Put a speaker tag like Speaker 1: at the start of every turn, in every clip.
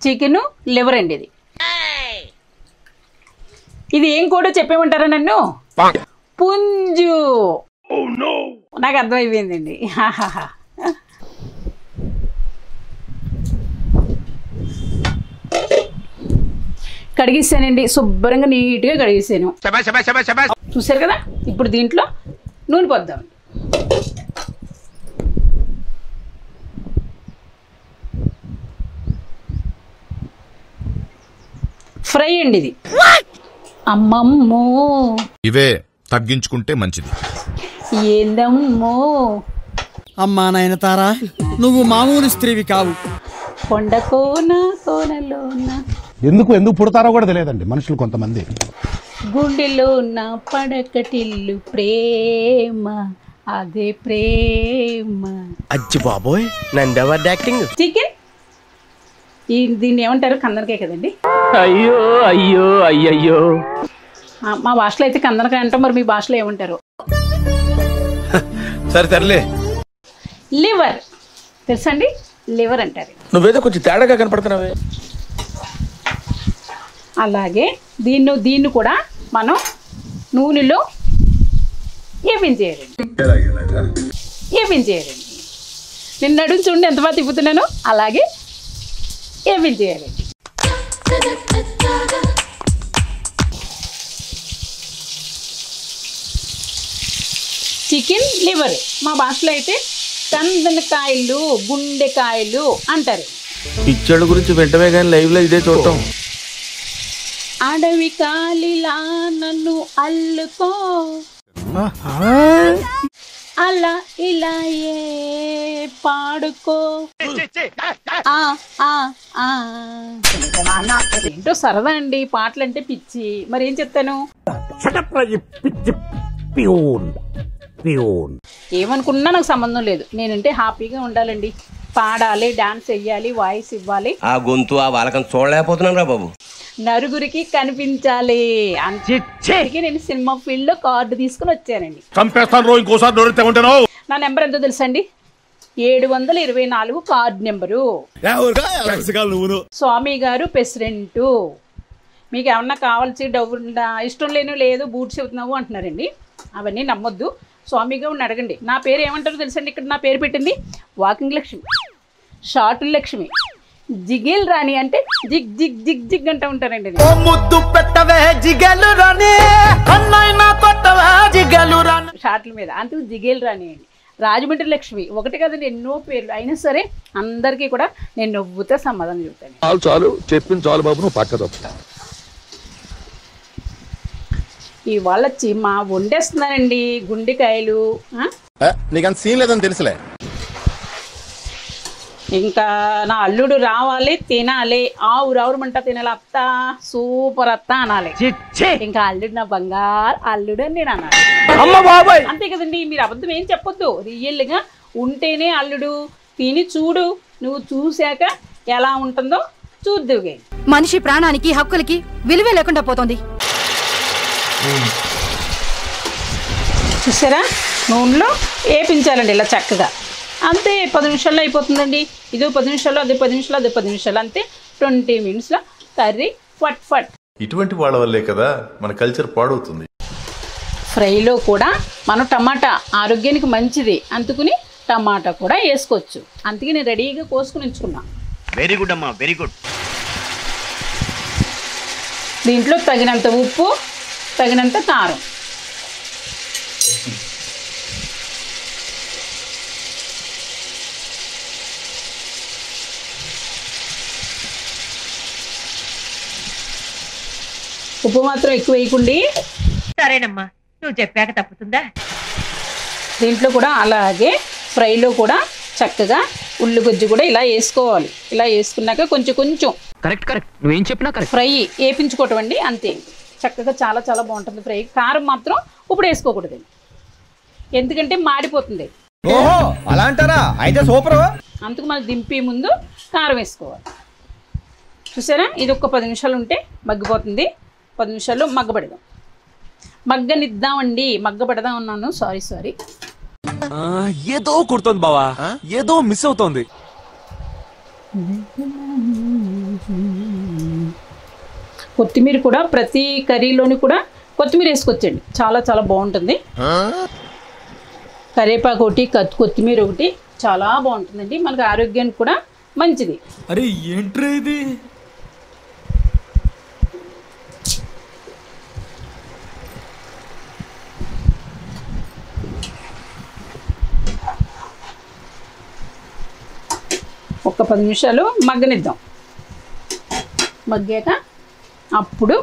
Speaker 1: Chicken liver అండి ఇది ఇది ఏం కూడా చెప్పేమంటారా నన్ను పుంజు నాకు అర్థమైపోయిందండి హాహాహా. కడిగిస్తానండి శుభ్రంగా నీట్గా కడిగిస్తాను చూసారు కదా ఇప్పుడు దీంట్లో నూనె పోద్దాం ఫ్రై అండి ఇది అమ్మమ్మో
Speaker 2: ఇవే తగ్గించుకుంటే మంచిది
Speaker 1: ఏందమ్మో
Speaker 3: అమ్మా నాయన తారా నువ్వు మామూలు స్త్రీవి కావు
Speaker 1: కొండ కోన కోనలోన
Speaker 4: ఎందుకు ఎందుకు పుడతారో కూడా తెలియదండి మనుషులు కొంతమంది
Speaker 1: గుండెలో నా పడకటిల్లు ప్రేమ అదే ప్రేమ
Speaker 5: అజ్జి బాబోయ్ నందెవర్ యాక్టింగ్
Speaker 1: చికెన్ ఈ దీన్ని ఏమంటారు కందనకాయ కదండి
Speaker 5: అయ్యో అయ్యో అయ్యయ్యో
Speaker 1: ఆ, మా భాషలో అయితే కందనకాయ అంటాం మరి మీ భాషలో ఏమంటారు
Speaker 6: సరే తరలే
Speaker 1: లివర్ తెలుసండి లివర్ అంటారు
Speaker 6: నువ్వేదో కొంచెం తేడాగా కనపడుతున్నావే
Speaker 1: అలాగే దీన్ని దీన్ని కూడా మనం నూనెలో వేపించేయాలండి వేపించేయాలండి నిన్న నడుము చూడండి ఎంత బాగా తిప్పుతున్నాను అలాగే వేపించేయాలండి చికెన్ లివర్ మా భాషలో అయితే కందనకాయలు గుండెకాయలు అంటారు
Speaker 6: పిచ్చోళ్ళ గురించి వెంటనే కానీ లైవ్ లో ఇదే చూడటం
Speaker 1: అడవి కాలిలా నన్ను అల్లుకో అలా ఇలా ఏ పాడుకో ఆ, ఆ, ఆ. ఏంటో సరదా అండి పాటలు అంటే పిచ్చి మరి ఏం చెప్తాను ఏమనుకున్నా నాకు సంబంధం లేదు నేనంటే హ్యాపీగా ఉండాలండి పాడాలి డాన్స్ వెయ్యాలి వాయిస్ ఇవ్వాలి
Speaker 5: ఆ గొంతు ఆ వాలకం చూడలేకపోతున్నాను రా బాబు
Speaker 1: నలుగురికి కనిపించాలి అందుకే నేను సినిమా ఫీల్డ్ లో కార్డు తీసుకుని వచ్చానండి
Speaker 4: చంపేస్తాను రో ఇంకోసారి నోరెత్తే ఉంటాను
Speaker 1: నా నెంబర్ ఎంతో తెలుసండి ఏడు వందల ఇరవై నాలుగు కార్డు నెంబరు స్వామి గారు ప్రెసిడెంట్ మీకు ఏమన్నా కావాల్సి డబ్బు ఇష్టం లేని లేదు బూట్ చెబుతున్నావు అంటున్నారండి అవన్నీ నమ్మొద్దు స్వామి గారిని అడగండి నా పేరు ఏమంటారో తెలుసండి ఇక్కడ నా పేరు పెట్టింది వాకింగ్ లక్ష్మి షార్ట్ లక్ష్మి జిగేల్ రాణి అంటే జిగ్ జిగ్ జిగ్ జిగ్ అంటూ ఉంటారండి ఇది.
Speaker 3: ముద్దు పెట్టవే జిగలు రాని అన్నైనా కొట్టవే జిగలు రాని
Speaker 1: షార్ట్ల మీద అంతకు జిగేల్ రాణి అండి రాజమండ్రి లక్ష్మి ఒకటి కదండి ఎన్నో పేర్లు అయినా సరే అందరికీ కూడా నేను నవ్వుతో సమాధానం చెప్తాను
Speaker 2: చాలు చాలు చెప్పింది చాలు బాబు నువ్వు పక్క తప్పు
Speaker 1: ఇవాళ చి మా వండేస్తున్నానండి గుండెకాయలు ఆ?
Speaker 4: నీకు అంత సీన్ లేదని తెలుసులే
Speaker 1: ఇంకా నా అల్లుడు రావాలి తినాలి ఆవు రావురమంట తినాలి అత్త సూపర్ అత్త అనాలి ఇంకా అల్లుడు నా బంగారు అల్లుడు అని నేను అనాలి
Speaker 5: అమ్మ బాబాయ్
Speaker 1: అంతే కదండి మీరు అబద్ధం ఏం చెప్పొద్దు రియల్గా ఉంటేనే అల్లుడు తిని చూడు నువ్వు చూశాక ఎలా ఉంటుందో చూద్దుగా
Speaker 7: మనిషి ప్రాణానికి హక్కులకి విలువే లేకుండా పోతోంది
Speaker 1: చూసారా నూనెలో వేపించాలండి ఇలా చక్కగా అంతే పది నిమిషాల్లో అయిపోతుందండి ఇదో పది నిమిషాలు అదే పది నిమిషాలు అదే పది నిమిషాలు అంతే ట్వంటీ మినిట్స్లో కర్రీ ఫట్ ఫట్
Speaker 8: ఇటువంటి వాళ్ళ వల్లే కదా మన కల్చర్ పాడవుతుంది
Speaker 1: ఫ్రైలో కూడా మనం టమాటా ఆరోగ్యానికి మంచిది అందుకుని టమాటా కూడా వేసుకోవచ్చు అందుకే నేను రెడీగా కోసుకుని ఉంచుకున్నా
Speaker 5: వెరీ గుడ్ అమ్మా వెరీ గుడ్
Speaker 1: దీంట్లో తగినంత ఉప్పు తగినంత కారం ఉప్పు మాత్రం ఎక్కువ వేయకుండి
Speaker 9: సరేనమ్మా నువ్వు చెప్పాక తప్పుతుందా
Speaker 1: దీంట్లో కూడా అలాగే ఫ్రైలో కూడా చక్కగా ఉల్లిగొజ్జు కూడా ఇలా వేసుకోవాలి ఇలా వేసుకున్నాక కొంచెం కొంచెం
Speaker 5: కరెక్ట్ కరెక్ట్ నువ్వేం చెప్పినా కరెక్ట్
Speaker 1: ఫ్రై వేపించుకోవటం అండి అంతే చక్కగా చాలా చాలా బాగుంటుంది ఫ్రై కారం మాత్రం ఇప్పుడు వేసుకోకూడదు ఎందుకంటే మాడిపోతుంది
Speaker 3: ఓహో అలా అంటారా అయితే సూపర్
Speaker 1: అందుకు మనం దింపే ముందు కారం వేసుకోవాలి చూసారా ఇది ఒక పది నిమిషాలు ఉంటే మగ్గిపోతుంది పది నిమిషాలు మగ్గబెడదాం మగ్గనిద్దామండి మగ్గబెడదాం అన్నాను సారీ సారీ
Speaker 10: ఏదో కుడుతోంది బావా ఏదో మిస్ అవుతోంది
Speaker 1: కొత్తిమీర కూడా ప్రతి కర్రీలోని కూడా కొత్తిమీర వేసుకొచ్చండి చాలా చాలా బాగుంటుంది కరివేపాకు ఒకటి కత్ కొత్తిమీర ఒకటి చాలా బాగుంటుందండి మనకు ఆరోగ్యానికి కూడా మంచిది
Speaker 10: అరే ఏంట్రా ఇది
Speaker 1: ఒక్క పది నిమిషాలు మగ్గనిద్దాం మగ్గాక అప్పుడు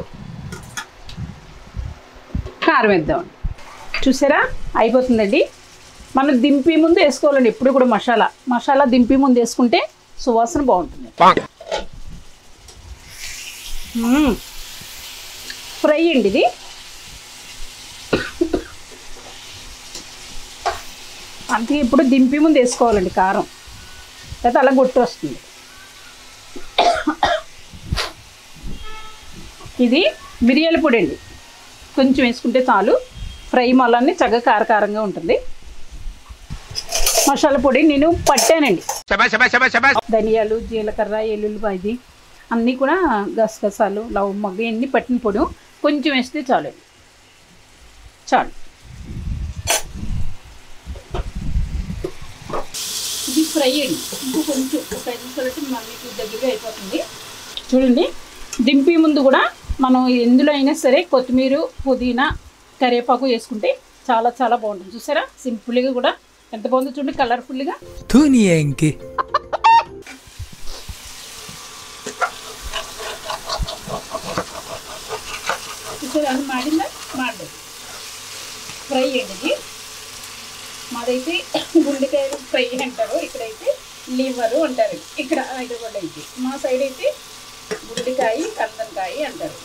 Speaker 1: కారం వేద్దాం చూసారా అయిపోతుందండి మనం దింపి ముందు వేసుకోవాలండి ఎప్పుడు కూడా మసాలా మసాలా దింపి ముందు వేసుకుంటే సువాసన బాగుంటుంది మ్మ్. ఫ్రై అండి ఇది అందుకే ఇప్పుడు దింపి ముందు వేసుకోవాలండి కారం లేకపోతే అలా గుట్టు వస్తుంది ఇది మిరియాల పొడి అండి కొంచెం వేసుకుంటే చాలు ఫ్రై మళ్ళీ చక్కగా కారకారంగా ఉంటుంది మసాలా పొడి నేను పట్టానండి ధనియాలు జీలకర్ర ఎల్లుల్లిపాయది అన్నీ కూడా గసగసాలు లవంగ ఇవన్నీ పట్టిన పొడి కొంచెం వేస్తే చాలు చాలు ఇది ఫ్రై అండి ఇంకో కొంచెం ఒక ఐదు నిమిషాలు అయితే మనకి దగ్గరగా అయిపోతుంది చూడండి దింపి ముందు కూడా మనం ఎందులో అయినా సరే కొత్తిమీర పుదీనా కరివేపాకు వేసుకుంటే చాలా చాలా బాగుంటుంది చూసారా సింపుల్గా కూడా ఎంత బాగుందో చూడండి కలర్ఫుల్గా
Speaker 10: తూనియా ఇంకే
Speaker 1: చూసారా అది మాడిందా మాడలేదు ఫ్రై అండి ఇది మాదైతే గుండెకాయలు ఫ్రై అంటారు ఇక్కడైతే లివరు అంటారు ఇక్కడ హైదరాబాద్ అయితే మా సైడ్ అయితే గుండెకాయ కందనకాయ అంటారు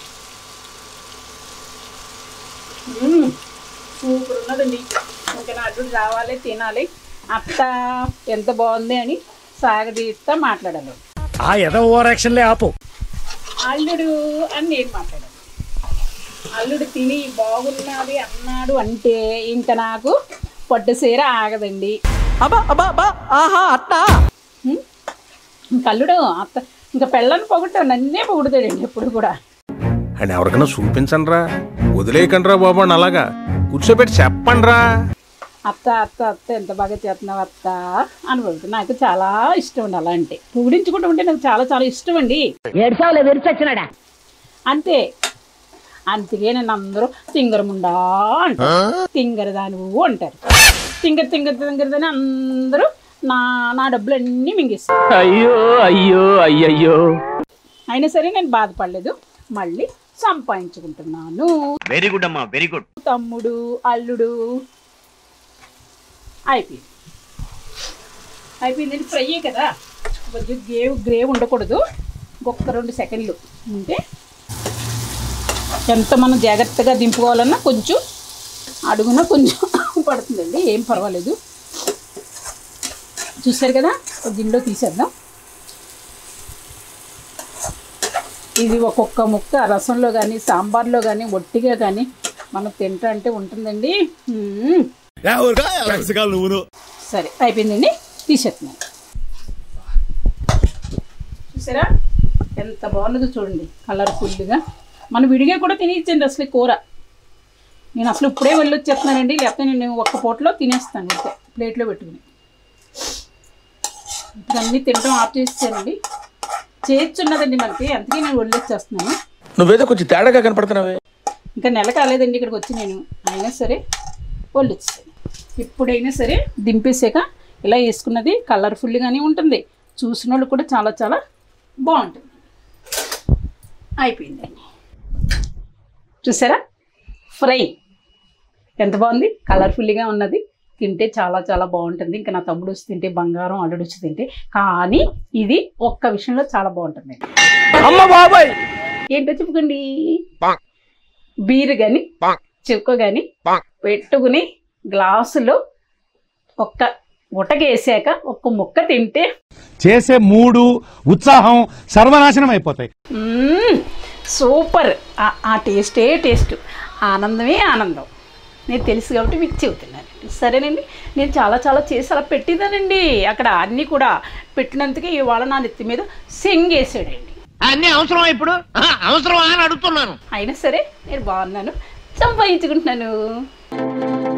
Speaker 1: మ్మ్. సూపర్ ఉన్నదండి ఇంకా నా అల్లుడు రావాలి తినాలి అత్త ఎంత బాగుంది అని సాగదీస్తా మాట్లాడాలి
Speaker 3: ఆ ఎద ఓవర్ యాక్షన్లే ఆపు
Speaker 1: అల్లుడు అని నేను మాట్లాడాను అల్లుడు తిని బాగున్నది అన్నాడు అంటే ఇంకా నాకు పట్టు సీర ఆగదండి
Speaker 10: అబ్బా అబ్బా అబ్బా ఆహా అట్టా
Speaker 1: హ్మ్? ఇంక అల్లుడు అత్త ఇంకా పెళ్ళని పొగట్టు నన్నే పొగుడుతాడండి ఎప్పుడు కూడా
Speaker 6: అండ్ ఎవరికైనా చూపించండి రా వదిలేయకండి రా బాబు అని అలాగా కూర్చోబెట్టి చెప్పండి రా
Speaker 1: అత్త అత్త అత్త ఎంత బాగా చేస్తున్నావు అత్త అని పొగుడుతుంది నాకు చాలా ఇష్టం అండి అలా అంటే పొగిడించుకుంటూ ఉంటే నాకు చాలా చాలా ఇష్టం అండి
Speaker 9: ఏడ్చావులే విరిచొచ్చినాడా
Speaker 1: అంతే అందుకే నేను అందరూ తింగరముండా అంటారు తింగరదాను అంటారు తింగర తింగర తింగరదని అందరూ నా నా డబ్బులన్నీ మింగేస్తారు
Speaker 5: అయ్యో అయ్యో అయ్యయ్యో
Speaker 1: అయినా సరే నేను బాధపడలేదు మళ్ళీ సంపాదించుకుంటున్నాను
Speaker 5: వెరీ గుడ్ అమ్మా వెరీ గుడ్
Speaker 1: తమ్ముడు అల్లుడు అయిపోయింది అయిపోయింది ఫ్రై కదా కొంచెం గ్రేవ్ గ్రేవ్ ఉండకూడదు ఒక్క రెండు సెకండ్లు ఉంటే ఎంత మనం జాగ్రత్తగా దింపుకోవాలన్నా కొంచెం అడుగున కొంచెం పడుతుందండి ఏం పర్వాలేదు చూసారు కదా ఒక గిన్నెలో తీసేద్దాం ఇది ఒక్కొక్క ముక్క రసంలో కానీ సాంబార్లో కానీ ఒట్టిగా కానీ మనం తింటా అంటే ఉంటుందండి మ్మ్.
Speaker 3: నువ్వు
Speaker 1: సరే అయిపోయిందండి తీసేస్తున్నాను చూసారా ఎంత బాగున్నదో చూడండి కలర్ఫుల్గా మనం విడిగా కూడా తినేయచ్చండి అసలు ఈ కూర నేను అసలు ఇప్పుడే వెళ్ళొచ్చేస్తున్నానండి లేకపోతే నేను ఒక్క పూటలో తినేస్తాను అయితే ప్లేట్లో పెట్టుకుని ఇప్పుడు అన్నీ తినడం ఆఫ్ చేసేసానండి చేర్చున్నదండి మనకి అందుకే నేను వెళ్ళొచ్చేస్తున్నాను
Speaker 6: నువ్వేదో కొంచెం తేడాగా కనపడుతున్నావే
Speaker 1: ఇంకా నెల కాలేదండి ఇక్కడికి వచ్చి నేను అయినా సరే వాళ్ళు వచ్చేసాను ఎప్పుడైనా సరే దింపేసాక ఇలా వేసుకున్నది కలర్ఫుల్గానే ఉంటుంది చూసిన వాళ్ళు కూడా చాలా చాలా బాగుంటుంది అయిపోయిందండి చూసారా ఫ్రై ఎంత బాగుంది కలర్ఫుల్గా ఉన్నది తింటే చాలా చాలా బాగుంటుంది ఇంకా నా తమ్ముడు వచ్చి తింటే బంగారం అల్లుడు వచ్చి తింటే కానీ ఇది ఒక్క విషయంలో చాలా బాగుంటుంది
Speaker 10: అమ్మ బాబాయ్
Speaker 1: ఏంటో చెప్పుకోండి బీరు కానీ చుక్క కానీ పెట్టుకుని గ్లాసులో ఒక్క ఉటకేసాక ఒక్క ముక్క తింటే
Speaker 4: చేసే మూడు ఉత్సాహం సర్వనాశనం అయిపోతాయి
Speaker 1: మ్మ్, సూపర్ ఆ- ఆ టేస్టే టేస్ట్ ఆనందమే ఆనందం నేను తెలుసు కాబట్టి మీకు చెబుతున్నాను సరేనండి నేను చాలా చాలా చేసి అలా పెట్టిదానండి అక్కడ అన్నీ కూడా పెట్టినందుకే ఇవాళ నా నెత్తి మీద సెంగేసాడండి
Speaker 5: అన్ని అవసరం ఇప్పుడు అవసరమా అని అడుగుతున్నాను
Speaker 1: అయినా సరే నేను బాగున్నాను సంపాదించుకుంటున్నాను